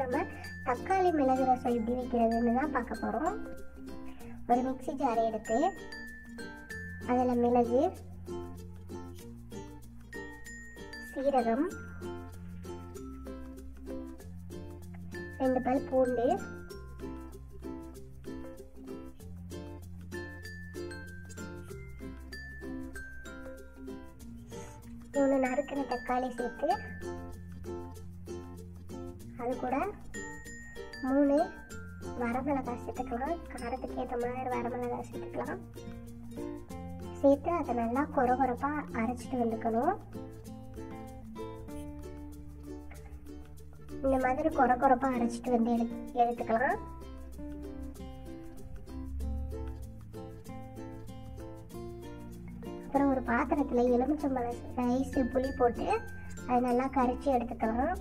நம்ம தக்காளி மிளகு ரசம் எப்படி வைக்கிறதுன்னு தான் பார்க்க போகிறோம் ஒரு மிக்ஸி ஜாரை எடுத்து அதில் மிளகு சீரகம் ரெண்டு பல் பூண்டு மூணு நறுக்கின தக்காளி சேர்த்து அது கூட மூணு வரமிளகாய் சேர்த்துக்கலாம் காரத்துக்கு ஏற்ற மாதிரி வரமிளகாய் சேர்த்துக்கலாம் சேர்த்து அதை நல்லா கொர கொரப்பாக அரைச்சிட்டு வந்துக்கணும் இந்த மாதிரி கொர கொரப்பாக அரைச்சிட்டு வந்து எடு எடுத்துக்கலாம் அப்புறம் ஒரு பாத்திரத்தில் எலுமிச்சம்பழம் ரைஸ் புளி போட்டு அதை நல்லா கரைச்சி எடுத்துக்கலாம்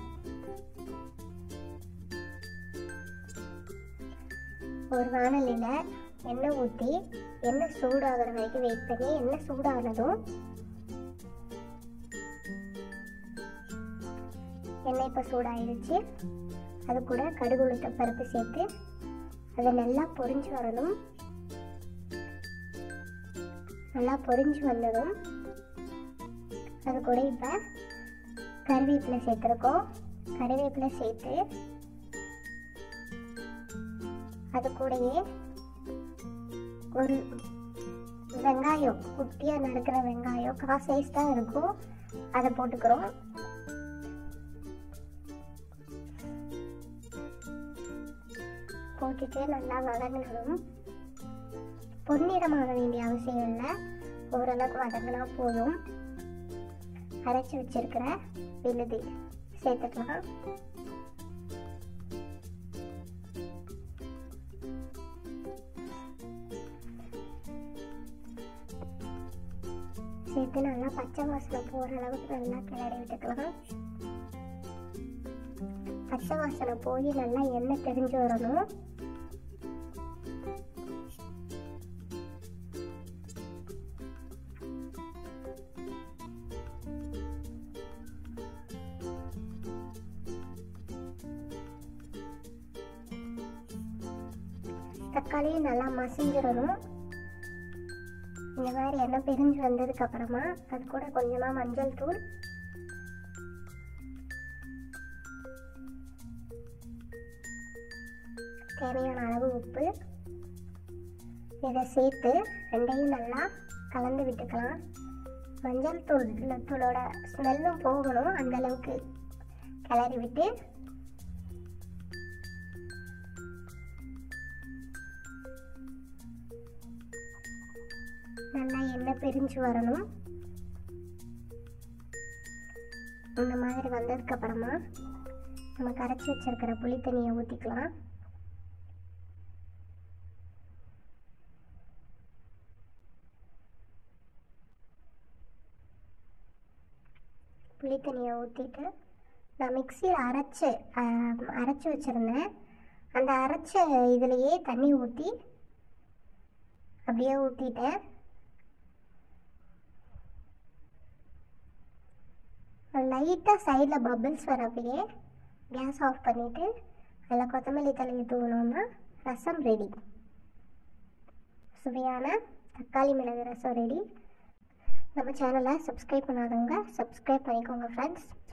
ஒரு வானலியில் எண்ணெய் ஊற்றி எண்ணெய் சூடாகிற வரைக்கும் வெயிட் பண்ணி எண்ணெய் சூடானதும் எண்ணெய் இப்போ சூடாயிடுச்சு அது கூட கடுகு உளுத்த பருப்பு சேர்த்து அதை நல்லா பொரிஞ்சு வரணும் நல்லா பொரிஞ்சு வந்ததும் அது கூட இப்போ கருவேப்பிலை சேர்த்துருக்கோம் கருவேப்பிலை சேர்த்து அது கூடயே ஒரு வெங்காயம் குட்டியாக நறுக்கிற வெங்காயம் கா சைஸ் தான் இருக்கும் அதை போட்டுக்கிறோம் போட்டுட்டு நல்லா வதங்கணும் பொன்னிறமாக வேண்டிய அவசியம் இல்லை ஓரளவுக்கு வதங்கினா போதும் அரைச்சி வச்சிருக்கிற விழுதி சேர்த்துக்கலாம் சேர்த்து நல்லா பச்சை வாசனை போகிற அளவுக்கு நல்லா கிளறி விட்டுக்கலாம் பச்சை வாசனை போய் நல்லா எண்ணெய் தெரிஞ்சு வரணும் தக்காளியும் நல்லா மசிஞ்சிடணும் இந்த மாதிரி எண்ணெய் பிரிஞ்சு வந்ததுக்கு அப்புறமா அது கூட கொஞ்சமா மஞ்சள் தூள் தேவையான அளவு உப்பு இதை சேர்த்து ரெண்டையும் நல்லா கலந்து விட்டுக்கலாம் மஞ்சள் தூள் தூளோட ஸ்மெல்லும் போகணும் அந்த அளவுக்கு கிளறி விட்டு நல்லா எண்ணெய் பிரிஞ்சு வரணும் இந்த மாதிரி வந்ததுக்கு அப்புறமா நம்ம கரைச்சி வச்சிருக்கிற புளி தண்ணியை ஊற்றிக்கலாம் புளி தண்ணியை ஊற்றிட்டு நான் மிக்சியில் அரைச்சி அரைச்சி வச்சுருந்தேன் அந்த அரைச்ச இதுலேயே தண்ணி ஊற்றி அப்படியே ஊற்றிட்டேன் லைட்டாக சைடில் பபிள்ஸ் வரப்பயே கேஸ் ஆஃப் பண்ணிவிட்டு அதில் கொத்தமல்லி தலையை தூவினோம்னா ரசம் ரெடி சுவையான தக்காளி மிளகு ரசம் ரெடி நம்ம சேனலை சப்ஸ்கிரைப் பண்ணாதவங்க சப்ஸ்கிரைப் பண்ணிக்கோங்க ஃப்ரெண்ட்ஸ்